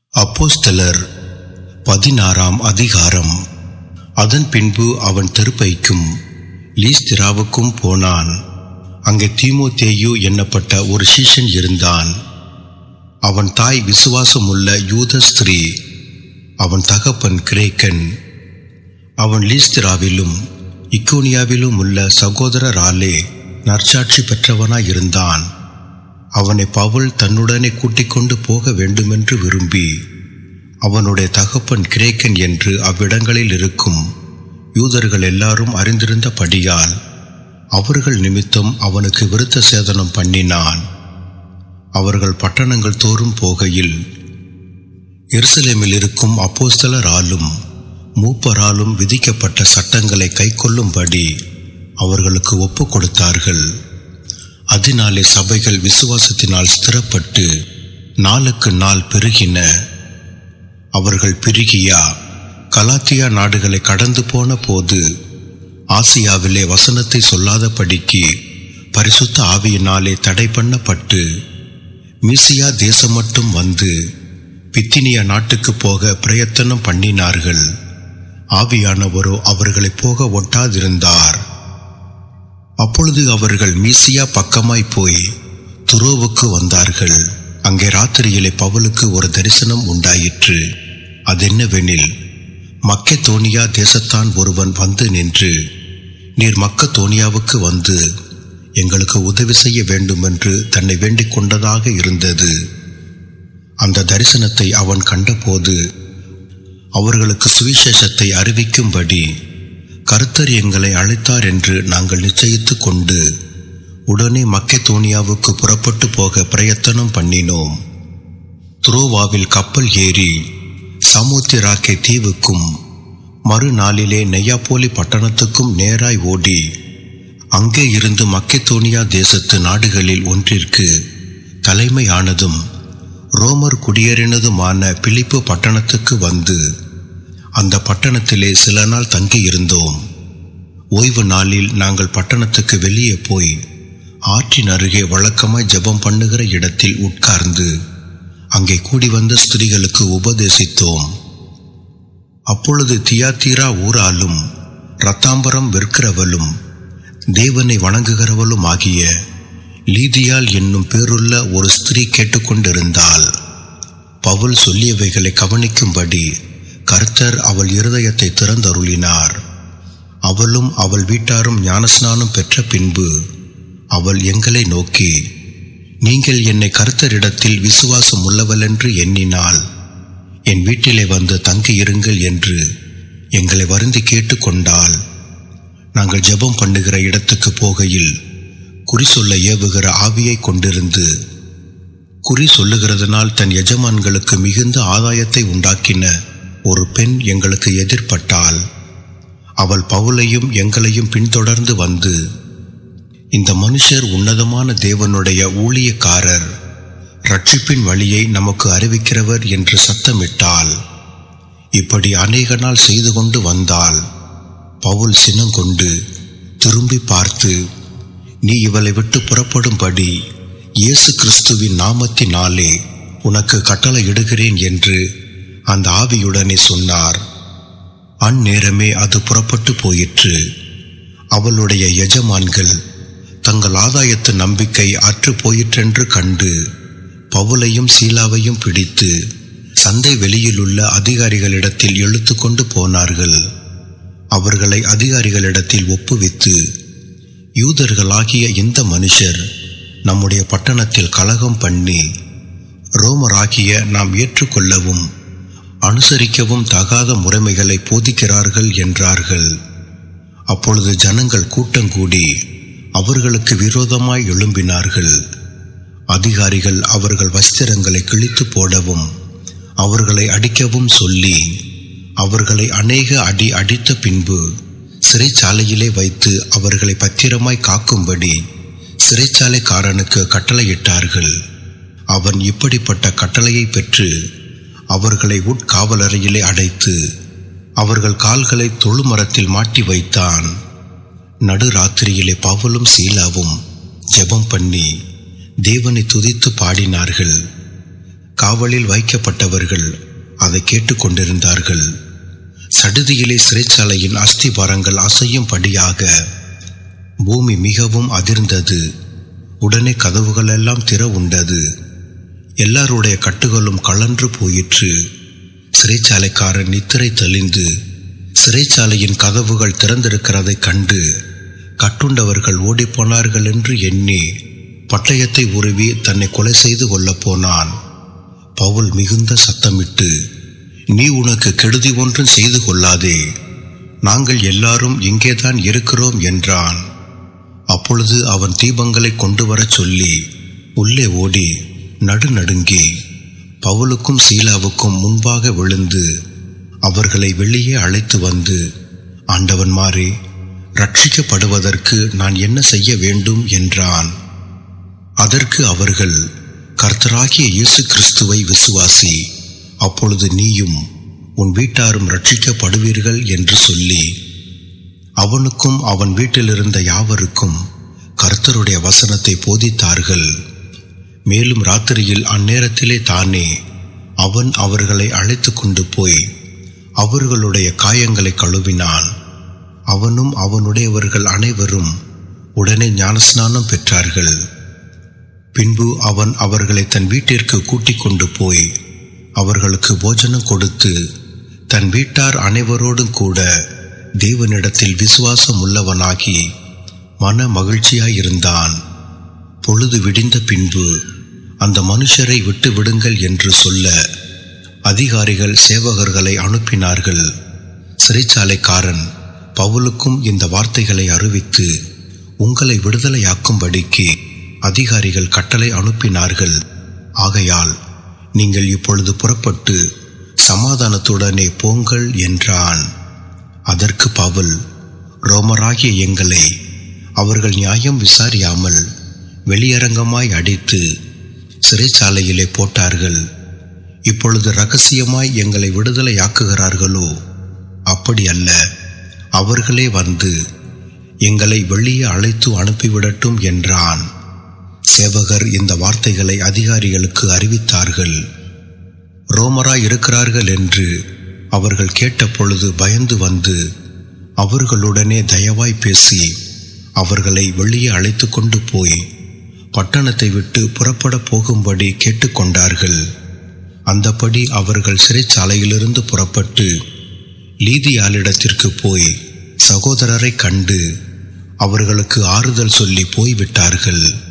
அப்போஸ்தலர் பதினாறாம் அதிகாரம் அதன் பின்பு அவன் தெருப்பைக்கும் லீஸ்திராவுக்கும் போனான் அங்கே தீமோத்தேயு என்னப்பட்ட ஒரு சீஷன் இருந்தான் அவன் தாய் விசுவாசமுள்ள யூத ஸ்திரீ அவன் தகப்பன் கிரேக்கன் அவன் லீஸ்திராவிலும் இக்கோனியாவிலும் உள்ள சகோதரராலே நற்சாட்சி பெற்றவனாயிருந்தான் அவனை பவுல் தன்னுடனே கூட்டிக் கொண்டு போக வேண்டுமென்று விரும்பி அவனுடைய தகப்பன் கிரேக்கன் என்று அவ்விடங்களில் இருக்கும் யூதர்கள் எல்லாரும் அறிந்திருந்தபடியால் அவர்கள் நிமித்தம் அவனுக்கு விருத்த சேதனம் பண்ணினான் அவர்கள் பட்டணங்கள் தோறும் போகையில் எருசலேமில் இருக்கும் அப்போஸ்தலராலும் மூப்பராலும் விதிக்கப்பட்ட சட்டங்களை கைக்கொள்ளும்படி அவர்களுக்கு ஒப்புக் கொடுத்தார்கள் அதனாலே சபைகள் விசுவாசத்தினால் ஸ்திரப்பட்டு நாளுக்கு நாள் பெருகின அவர்கள் பிரிகியா கலாத்தியா நாடுகளை கடந்து போன போது ஆசியாவிலே வசனத்தை சொல்லாதபடிக்கு பரிசுத்த ஆவியினாலே தடை பண்ணப்பட்டு மீசியா தேசம் மட்டும் வந்து பித்தினியா நாட்டுக்கு போக பிரயத்தனம் பண்ணினார்கள் ஆவியானவரோ அவர்களை போக ஒட்டாதிருந்தார் அப்பொழுது அவர்கள் மீசியா பக்கமாய் போய் துரோவுக்கு வந்தார்கள் அங்கே ராத்திரியிலே பவுலுக்கு ஒரு தரிசனம் உண்டாயிற்று அதென்னவெனில் மக்கெதோனியா தேசத்தான் ஒருவன் வந்து நின்று நீர் மக்கத்தோனியாவுக்கு வந்து எங்களுக்கு உதவி செய்ய வேண்டுமென்று தன்னை வேண்டிக் கொண்டதாக இருந்தது அந்த தரிசனத்தை அவன் கண்டபோது அவர்களுக்கு சுவிசேஷத்தை அறிவிக்கும்படி கர்த்தர் எங்களை அழைத்தார் என்று நாங்கள் நிச்சயித்து கொண்டு உடனே மக்கெதோனியாவுக்கு புறப்பட்டு போக பிரயத்தனம் பண்ணினோம் துரோவாவில் கப்பல் ஏறி சமுத்திராக்கே தீவுக்கும் மறுநாளிலே நெய்யாப்போலி பட்டணத்துக்கும் நேராய் ஓடி அங்கே இருந்து மக்கெதோனியா தேசத்து நாடுகளில் ஒன்றிற்கு தலைமையானதும் ரோமர் குடியேறினதுமான பிலிப்பு பட்டணத்துக்கு வந்து அந்த பட்டணத்திலே சில நாள் தங்கியிருந்தோம் ஓய்வு நாளில் நாங்கள் பட்டணத்துக்கு வெளியே போய் ஆற்றின் அருகே வழக்கமாய் ஜெபம் பண்ணுகிற இடத்தில் உட்கார்ந்து அங்கே கூடி வந்த ஸ்திரீகளுக்கு உபதேசித்தோம் அப்பொழுது தியாத்தீரா ஊராலும் ரத்தாம்பரம் விற்கிறவளும் தேவனை வணங்குகிறவளும் ஆகிய லீதியால் என்னும் பேருள்ள ஒரு ஸ்திரீ கேட்டுக்கொண்டிருந்தாள் பவுல் சொல்லியவைகளை கவனிக்கும்படி கர்த்தர் அவள் இருதயத்தை திறந்தருளினார் அவளும் அவள் வீட்டாரும் ஞானஸ்நானம் பெற்ற பின்பு அவள் எங்களை நோக்கி நீங்கள் என்னை கர்த்தரிடத்தில் விசுவாசம் உள்ளவளென்று எண்ணினால் என் வீட்டிலே வந்து தங்கியிருங்கள் என்று எங்களை வருந்தி கேட்டுக்கொண்டால் நாங்கள் ஜெபம் பண்ணுகிற இடத்துக்கு போகையில் குறி சொல்ல ஏவுகிற ஆவியை கொண்டிருந்து குறி சொல்லுகிறதனால் தன் எஜமான்களுக்கு மிகுந்த ஆதாயத்தை உண்டாக்கின ஒரு பெண் எங்களுக்கு எதிர்பட்டால் அவள் பவுலையும் எங்களையும் பின்தொடர்ந்து வந்து இந்த மனுஷர் உன்னதமான தேவனுடைய ஊழியக்காரர் ரட்சிப்பின் வழியை நமக்கு அறிவிக்கிறவர் என்று சத்தமிட்டால் இப்படி அநேக நாள் செய்து கொண்டு வந்தால் பவுல் சினங்கொண்டு திரும்பி பார்த்து நீ இவளை விட்டு புறப்படும்படி இயேசு கிறிஸ்துவின் நாமத்தினாலே உனக்கு கட்டளையிடுகிறேன் என்று அந்த ஆவியுடனே சொன்னார் அந்நேரமே அது புறப்பட்டு போயிற்று அவளுடைய எஜமான்கள் தங்கள் ஆதாயத்து நம்பிக்கை அற்று போயிற்றென்று கண்டு பவுலையும் சீலாவையும் பிடித்து சந்தை வெளியிலுள்ள அதிகாரிகளிடத்தில் இழுத்து கொண்டு போனார்கள் அவர்களை அதிகாரிகளிடத்தில் ஒப்புவித்து யூதர்களாகிய இந்த மனுஷர் நம்முடைய பட்டணத்தில் கலகம் பண்ணி ரோமராகிய நாம் ஏற்றுக்கொள்ளவும் அனுசரிக்கவும் தகாத முறைமைகளை போதிக்கிறார்கள் என்றார்கள் அப்பொழுது ஜனங்கள் கூட்டங்கூடி அவர்களுக்கு விரோதமாய் எழும்பினார்கள் அதிகாரிகள் அவர்கள் வஸ்திரங்களை கிழித்து போடவும் அவர்களை அடிக்கவும் சொல்லி அவர்களை அநேக அடி அடித்த பின்பு சிறைச்சாலையிலே வைத்து அவர்களை பத்திரமாய் காக்கும்படி சிறைச்சாலைக்காரனுக்கு கட்டளையிட்டார்கள் அவன் இப்படிப்பட்ட கட்டளையை பெற்று அவர்களை உட்காவலறையிலே அடைத்து அவர்கள் கால்களை தொழுமரத்தில் மாட்டி வைத்தான் நடுராத்திரியிலே பவுலும் சீலாவும் ஜெபம் பண்ணி தேவனை துதித்து பாடினார்கள் காவலில் வைக்கப்பட்டவர்கள் அதை கேட்டுக்கொண்டிருந்தார்கள் சடுதியிலே சிறைச்சாலையின் அஸ்திபாரங்கள் அசையும்படியாக பூமி மிகவும் அதிர்ந்தது உடனே கதவுகள் எல்லாம் திற உண்டது எல்லாருடைய கட்டுகளும் கலன்று போயிற்று சிறைச்சாலைக்காரன் நித்திரை தெளிந்து சிறைச்சாலையின் கதவுகள் திறந்திருக்கிறதை கண்டு கட்டுண்டவர்கள் ஓடிப்போனார்கள் என்று எண்ணி பட்டயத்தை உருவி தன்னை கொலை செய்து கொள்ளப் போனான் பவுல் மிகுந்த சத்தமிட்டு நீ உனக்கு கெடுதி ஒன்றும் செய்து கொள்ளாதே நாங்கள் எல்லாரும் இங்கேதான் இருக்கிறோம் என்றான் அப்பொழுது அவன் தீபங்களை கொண்டு வரச் சொல்லி உள்ளே ஓடி நடுநடுங்கி பவுலுக்கும் சீலாவுக்கும் முன்பாக விழுந்து அவர்களை வெளியே அழைத்து வந்து ஆண்டவன்மாரே ரட்சிக்கப்படுவதற்கு நான் என்ன செய்ய வேண்டும் என்றான் அதற்கு அவர்கள் கர்த்தராகிய இயேசு கிறிஸ்துவை விசுவாசி அப்பொழுது நீயும் உன் வீட்டாரும் ரட்சிக்கப்படுவீர்கள் என்று சொல்லி அவனுக்கும் அவன் வீட்டிலிருந்த யாவருக்கும் கர்த்தருடைய வசனத்தை போதித்தார்கள் மேலும் ராத்திரியில் அந்நேரத்திலே தானே அவன் அவர்களை அழைத்து கொண்டு போய் அவர்களுடைய காயங்களை கழுவினான் அவனும் அவனுடையவர்கள் அனைவரும் உடனே ஞானஸ்நானம் பெற்றார்கள் பின்பு அவன் அவர்களை தன் வீட்டிற்கு கூட்டிக் கொண்டு போய் அவர்களுக்கு போஜனம் கொடுத்து தன் வீட்டார் அனைவரோடும் கூட தேவனிடத்தில் விசுவாசம் உள்ளவனாகி மன மகிழ்ச்சியாயிருந்தான் பொழுது விடிந்த பின்பு அந்த மனுஷரை விட்டு விடுங்கள் என்று சொல்ல அதிகாரிகள் சேவகர்களை அனுப்பினார்கள் சிறைச்சாலைக்காரன் பவுலுக்கும் இந்த வார்த்தைகளை அறிவித்து உங்களை விடுதலையாக்கும்படிக்கு அதிகாரிகள் கட்டளை அனுப்பினார்கள் ஆகையால் நீங்கள் இப்பொழுது புறப்பட்டு சமாதானத்துடனே போங்கள் என்றான் அதற்கு பவுல் ரோமராகிய எங்களை அவர்கள் நியாயம் விசாரியாமல் வெளியரங்கமாய் அடித்து சிறைச்சாலையிலே போட்டார்கள் இப்பொழுது ரகசியமாய் எங்களை விடுதலையாக்குகிறார்களோ அப்படி அல்ல அவர்களே வந்து எங்களை வெளியே அழைத்து அனுப்பிவிடட்டும் என்றான் சேவகர் இந்த வார்த்தைகளை அதிகாரிகளுக்கு அறிவித்தார்கள் ரோமராய் இருக்கிறார்கள் என்று அவர்கள் கேட்ட பொழுது பயந்து வந்து அவர்களுடனே தயவாய் பேசி அவர்களை வெளியே அழைத்து கொண்டு போய் பட்டணத்தை விட்டு புறப்பட போகும்படி கேட்டுக்கொண்டார்கள் அந்தபடி அவர்கள் சிறைச்சாலையிலிருந்து புறப்பட்டு லீதியாளிடத்திற்கு போய் சகோதரரை கண்டு அவர்களுக்கு ஆறுதல் சொல்லி போய்விட்டார்கள்